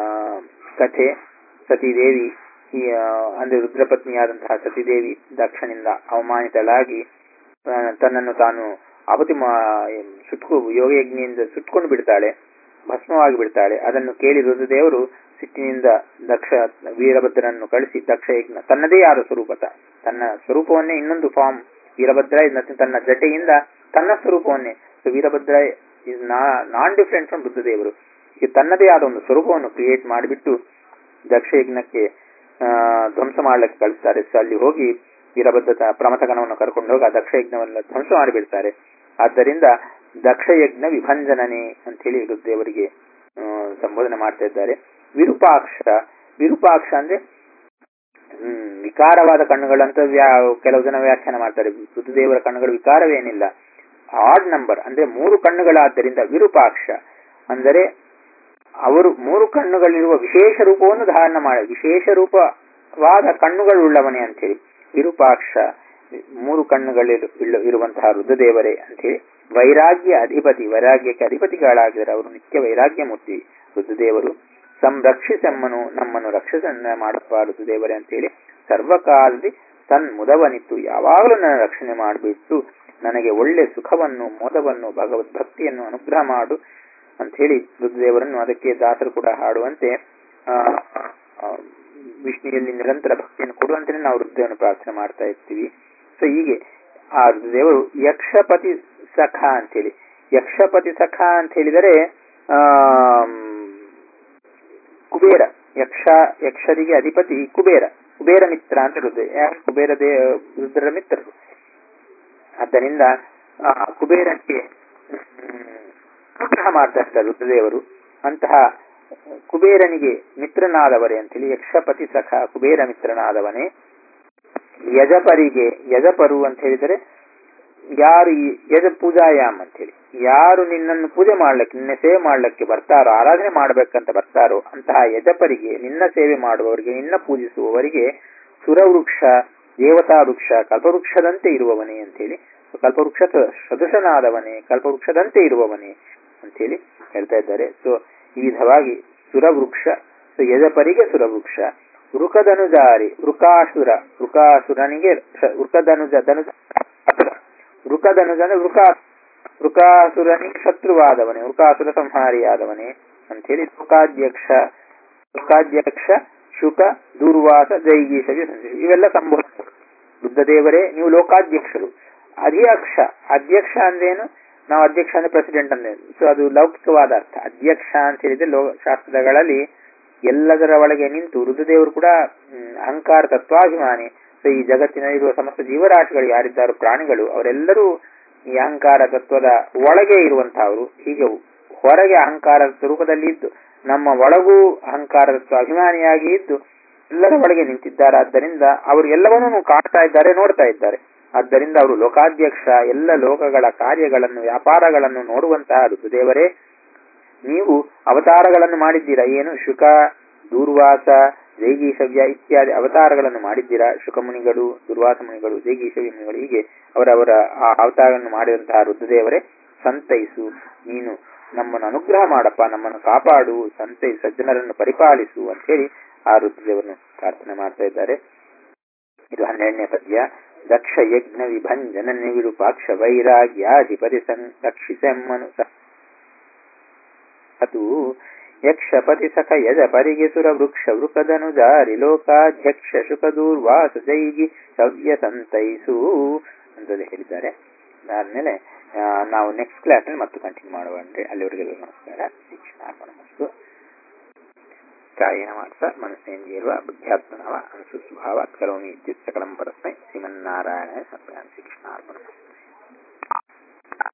ಕಥೆ ಸತೀದೇವಿ ಈ ಆ, ಅಂದ್ರೆ ರುದ್ರಪತ್ನಿಯಾದಂತಹ ಸತೀದೇವಿ ದಕ್ಷನಿಂದ ಅವಮಾನಿತಳಾಗಿ ಆ, ತನ್ನನ್ನು ತಾನು ಅವತಿ ಸುಟ್ಕೊ ಯೋಗಯಜ್ಞೆಯಿಂದ ಸುಟ್ಕೊಂಡು ಬಿಡ್ತಾಳೆ ಭಸ್ಮವಾಗಿ ಬಿಡ್ತಾಳೆ ಅದನ್ನು ಕೇಳಿ ರುದ್ರದೇವರು ಸಿಟ್ಟಿನಿಂದ ದಕ್ಷ ವೀರಭದ್ರನನ್ನು ಕಳಿಸಿ ದಕ್ಷ ಯಜ್ಞ ತನ್ನದೇ ಆದ ಸ್ವರೂಪ ತ- ತನ್ನ ಸ್ವರೂಪವನ್ನೇ ಇನ್ನೊಂದು ಫಾರ್ಮ್ ವೀರಭದ್ರ ಇದನ್ನ ತನ್ನ ಜಟೆಯಿಂದ ತನ್ನ ಸ್ವರೂಪವನ್ನೇ so Veerabhadra is non different from ಬುದ್ಧದೇವರು ಈಗ ತನ್ನದೇ ಆದ ಒಂದು ಸ್ವರೂಪವನ್ನು ಕ್ರಿಯೇಟ್ ಮಾಡಿಬಿಟ್ಟು ದಕ್ಷ ಯಜ್ಞಕ್ಕೆ ಆ, ಧ್ವಂಸ ಮಾಡ್ಲಿಕ್ಕೆ ಕಳಿಸ್ತಾರೆ ಸೊ ಅಲ್ಲಿ ಹೋಗಿ ವೀರಭದ್ರ ತ- ಪ್ರಮಥಗಣವನ್ನು ಕರ್ಕೊಂಡು ಹೋಗಿ ಆ ದಕ್ಷ ಯಜ್ಞವನ್ನು ಧ್ವಂಸ ಮಾಡಿಬಿಡ್ತಾರೆ ಆದ್ದರಿಂದ ದಕ್ಷ ಯಜ್ಞ ವಿಭಂಜನನೆ ಅಂತ ಹೇಳಿ ರುದ್ರದೇವರಿಗೆ ಆ, ಸಂಬೋಧನೆ ಮಾಡ್ತಾ ಇದ್ದಾರೆ ವಿರೂಪಾಕ್ಷ ವಿರೂಪಾಕ್ಷ ಅಂದ್ರೆ ಹ್ಮ್, ವಿಕಾರವಾದ ಕಣ್ಣುಗಳಂತ ವ್ಯಾ ಕೆಲವು ಜನ ವ್ಯಾಖ್ಯಾನ ಮಾಡ್ತಾರೆ ರುದ್ರದೇವರ ಕಣ್ಣುಗಳು ವಿಕಾರವೇನಿಲ್ಲ ಆಡ್ ನಂಬರ್ ಅಂದ್ರೆ ಮೂರು ಕಣ್ಣುಗಳಾದ್ದರಿಂದ ವಿರೂಪಾಕ್ಷ ಅಂದರೆ ಅವರು ಮೂರು ಕಣ್ಣುಗಳಿರುವ ವಿಶೇಷ ರೂಪವನ್ನು ಧಾರಣ ಮಾಡ ವಿಶೇಷ ರೂಪವಾದ ಕಣ್ಣುಗಳುಳ್ಳವನೇ ಅಂತೇಳಿ ವಿರೂಪಾಕ್ಷ ಮೂರು ಕಣ್ಣುಗಳಿರು ಇಳ್ಳು- ಇರುವಂತಹ ರುದ್ರದೇವರೇ ಅಂತೇಳಿ ವೈರಾಗ್ಯ ಅಧಿಪತಿ ವೈರಾಗ್ಯಕ್ಕೆ ಅಧಿಪತಿಗಳಾಗಿದ್ದಾರೆ ಅವರು ನಿತ್ಯ ವೈರಾಗ್ಯ ಮೂರ್ತಿ ರುದ್ರದೇವರು ಸಂರಕ್ಷಿಸಮ್ಮನು ನಮ್ಮನ್ನು ರಕ್ಷಸನ್ನ ಮಾಡಪ್ಪ ರುದ್ರದೇವರೇ ಅಂತೇಳಿ ಸರ್ವಕಾಲದಿ ತನ್ ಮುದವನಿತ್ತು ಯಾವಾಗಲೂ ನನ್ನ ರಕ್ಷಣೆ ಮಾಡಿಬಿಟ್ಟು ನನಗೆ ಒಳ್ಳೆ ಸುಖವನ್ನು ಮೋದವನ್ನು ಭಗವದ್ಭಕ್ತಿಯನ್ನು ಅನುಗ್ರಹ ಮಾಡು ಅಂತ ಹೇಳಿ ರುದ್ರದೇವರನ್ನು ಅದಕ್ಕೆ ದಾಸರು ಕೂಡ ಹಾಡುವಂತೆ ಆ, ಆ, ವಿಷ್ಣುವಿನಲ್ಲಿ ನಿರಂತರ ಭಕ್ತಿಯನ್ನು ಕೊಡುವಂತೆ ನಾವು ರುದ್ರದೇವರನ್ನು ಪ್ರಾರ್ಥನೆ ಮಾಡ್ತಾ ಇರ್ತೀವಿ ಸೊ ಹೀಗೆ ಆ ರುದ್ರದೇವರು ಯಕ್ಷಪತಿ ಸಖ ಅಂತೇಳಿ ಯಕ್ಷಪತಿ ಸಖ ಅಂತ ಹೇಳಿದರೆ ಆ ಕುಬೇರ ಯಕ್ಷ ಯಕ್ಷರಿಗೆ ಅಧಿಪತಿ ಕುಬೇರ ಕುಬೇರ ಮಿತ್ರ ಅಂತ ರುದ್ರ ಯಾರು ಕುಬೇರ ದೇ ರುದ್ರರ ಮಿತ್ರರು ಆದ್ದರಿಂದ ಆ ಕುಬೇರನಿಗೆ ಹ್ಮ್, ಅನುಗ್ರಹ ಮಾಡ್ತಾ ಇರ್ತಾರೆ ರುದ್ರದೇವರು ಅಂತಹ ಕುಬೇರನಿಗೆ ಮಿತ್ರನಾದವರೇ ಅಂತೇಳಿ ಯಕ್ಷಪತಿ ಸಖ ಕುಬೇರ ಮಿತ್ರನಾದವನೇ ಯಜಪರಿಗೆ ಯಜಪರು ಅಂತ ಹೇಳಿದರೆ ಯಾರು ಈ ಯಜ ಪೂಜಾಯಾಮ್ ಅಂತ ಹೇಳಿ ಯಾರು ನಿನ್ನನ್ನು ಪೂಜೆ ಮಾಡ್ಲಿಕ್ಕೆ ನಿನ್ನ ಸೇವೆ ಮಾಡ್ಲಿಕ್ಕೆ ಬರ್ತಾರೋ ಆರಾಧನೆ ಮಾಡ್ಬೇಕಂತ ಬರ್ತಾರೋ ಅಂತಹ ಯಜಪರಿಗೆ ನಿನ್ನ ಸೇವೆ ಮಾಡುವವರಿಗೆ ನಿನ್ನ ಪೂಜಿಸುವವರಿಗೆ ಸುರವೃಕ್ಷ ದೇವತಾ ವೃಕ್ಷ ಕಲ್ಪವೃಕ್ಷದಂತೆ ಇರುವವನೇ ಅಂತೇಳಿ ಸೊ ಕಲ್ಪವೃಕ್ಷ ಸದೃಶನಾದವನೇ ಕಲ್ಪವೃಕ್ಷದಂತೆ ಇರುವವನೇ ಅಂತೇಳಿ ಹೇಳ್ತಾ ಇದ್ದಾರೆ ಸೊ ಈ ವಿಧವಾಗಿ ಸುರವೃಕ್ಷ ಸೊ ಯಜಪರಿಗೆ ಸುರವೃಕ್ಷ ವೃಕದನುಜಾರಿ ವೃಕಾಸುರ ವೃಕಾಸುರನಿಗೆ ಶ- ವೃಕದನುಜ ಧನುಜ ಅಸುರ ವೃಕದನುಜ ಅಂದ್ರೆ ವೃಕಾ ವೃಕಾಸುರನಿಗೆ ಶತ್ರುವಾದವನೇ ವೃಕಾಸುರ ಸಂಹಾರಿಯಾದವನೇ ಅಂತೇಳಿ ಲೋಕಾಧ್ಯಕ್ಷ ಲೋಕಾಧ್ಯಕ್ಷ ಶುಕ ದೂರ್ವಾಸ ಜೈಗೀಷವಿ ಇವೆಲ್ಲ ಸಂಬೋಧ ಬುದ್ಧದೇವರೇ ನೀವು ಲೋಕಾಧ್ಯಕ್ಷರು ಅಧ್ಯಕ್ಷ ಅಧ್ಯಕ್ಷ ಅಂದ್ರೇನು ನಾವು ಅಧ್ಯಕ್ಷ ಅಂದ್ರೆ ಪ್ರೆಸಿಡೆಂಟ್ ಅಂದೇನು ಸೊ ಅದು ಲೌಕಿಕವಾದ ಅರ್ಥ ಅಧ್ಯಕ್ಷ ಅಂತ ಹೇಳಿದ್ರೆ ಲೋ ಶಾಸ್ತ್ರಗಳಲ್ಲಿ ಎಲ್ಲದರ ಒಳಗೆ ನಿಂತು ರುದ್ರದೇವರು ಕೂಡ ಹ್ಮ್, ಅಹಂಕಾರ ತತ್ವಾಭಿಮಾನಿ ಸೊ ಈ ಜಗತ್ತಿನಲ್ಲಿರುವ ಸಮಸ್ತ ಜೀವರಾಶಿಗಳು ಯಾರಿದ್ದಾರೋ ಪ್ರಾಣಿಗಳು ಅವರೆಲ್ಲರೂ ಈ ಅಹಂಕಾರ ತತ್ವದ ಒಳಗೆ ಇರುವಂತಹವರು ಹೀಗೆ ಹೊರಗೆ ಅಹಂಕಾರ ರೂಪದಲ್ಲಿ ಇದ್ದು ನಮ್ಮ ಒಳಗೂ ಅಹಂಕಾರ ತತ್ವ ಅಭಿಮಾನಿಯಾಗಿ ಇದ್ದು ಎಲ್ಲರ ಒಳಗೆ ನಿಂತಿದ್ದಾರಾದ್ದರಿಂದ ಅವರು ಎಲ್ಲವನ್ನೂ ಕಾಣ್ತಾ ಇದ್ದಾರೆ ನೋಡ್ತಾ ಇದ್ದಾರೆ ಆದ್ದರಿಂದ ಅವರು ಲೋಕಾಧ್ಯಕ್ಷ ಎಲ್ಲ ಲೋಕಗಳ ಕಾರ್ಯಗಳನ್ನು ವ್ಯಾಪಾರಗಳನ್ನು ನೋಡುವಂತಹ ರುದ್ರದೇವರೇ ನೀವು ಅವತಾರಗಳನ್ನು ಮಾಡಿದ್ದೀರಾ ಏನು ಶುಕ ದೂರ್ವಾಸ ಜೈಗೀಶವ್ಯ ಇತ್ಯಾದಿ ಅವತಾರಗಳನ್ನು ಮಾಡಿದ್ದೀರಾ ಶುಕಮುನಿಗಳು ದುರ್ವಾಸ ಮುನಿಗಳು ಜೈಗೀಶವ್ಯ ಮುನಿಗಳು ಹೀಗೆ ಅವರವರ ಆ ಅವತಾರಗಳನ್ನು ಮಾಡಿದಂತಹ ರುದ್ರದೇವರೇ ಸಂತೈಸು ನೀನು ನಮ್ಮನ್ನು ಅನುಗ್ರಹ ಮಾಡಪ್ಪ ನಮ್ಮನ್ನು ಕಾಪಾಡು ಸಂತೈ ಸಜ್ಜನರನ್ನು ಪರಿಪಾಲಿಸು ಅಂತ ಹೇಳಿ ಆ ರುದ್ರದೇವರನ್ನು ಪ್ರಾರ್ಥನೆ ಮಾಡ್ತಾ ಇದ್ದಾರೆ ಇದು ಹನ್ನೆರಡನೇ ಪದ್ಯ ದಕ್ಷ ಯಜ್ಞ ವಿಭಂಜನ ನಿವಿರೂಪಾಕ್ಷ ವೈರಾಗ್ಯಾಧಿಪತಿ ಸಂರಕ್ಷಿಸೆಮ್ಮನು ಅದು ಯಕ್ಷಪತಿ ಸಖ ಯಜ ಪರಿಗೆ ಸುರ ವೃಕ್ಷ ವೃಕದನುಜಾರಿ ಲೋಕಾಧ್ಯಕ್ಷ ಶುಕದೂರ್ವಾಸ ಜೈಗಿ ಶವ್ಯ ಸಂತೈಸು ಅಂತೇಳಿ ಹೇಳಿದ್ದಾರೆ ಅದಾದ್ಮೇಲೆ ಆ, ನಾವು ನೆಕ್ಸ್ಟ್ ಕ್ಲಾಸ್ನಲ್ಲಿ ಮತ್ತೆ ಕಂಟಿನ್ಯೂ ಮಾಡುವ ಅಂದ್ರೆ ಅಲ್ಲಿವರೆಗೆಲ್ಲ ನಮಸ್ಕಾರ ಶಿಕ್ಷಣ ಕಾಯೇನ ಮಾತ್ರ ಮನಸ್ಸೇಂದ್ರಿಯರ್ವ ಬುದ್ಧ್ಯಾತ್ಮನವ ಅನುಸುಸ್ವಭಾವಾತ್ ಕರೋಮಿ ಇತ್ಯುತ್ ಸಕಲಂ ಪರಸ್ಮೈ ಶ್ರೀಮನ್ನಾರಾಯಣ ಸಂಪ್ರಾಂತಿ ಕೃಷ್ಣಾರ್ಪಣ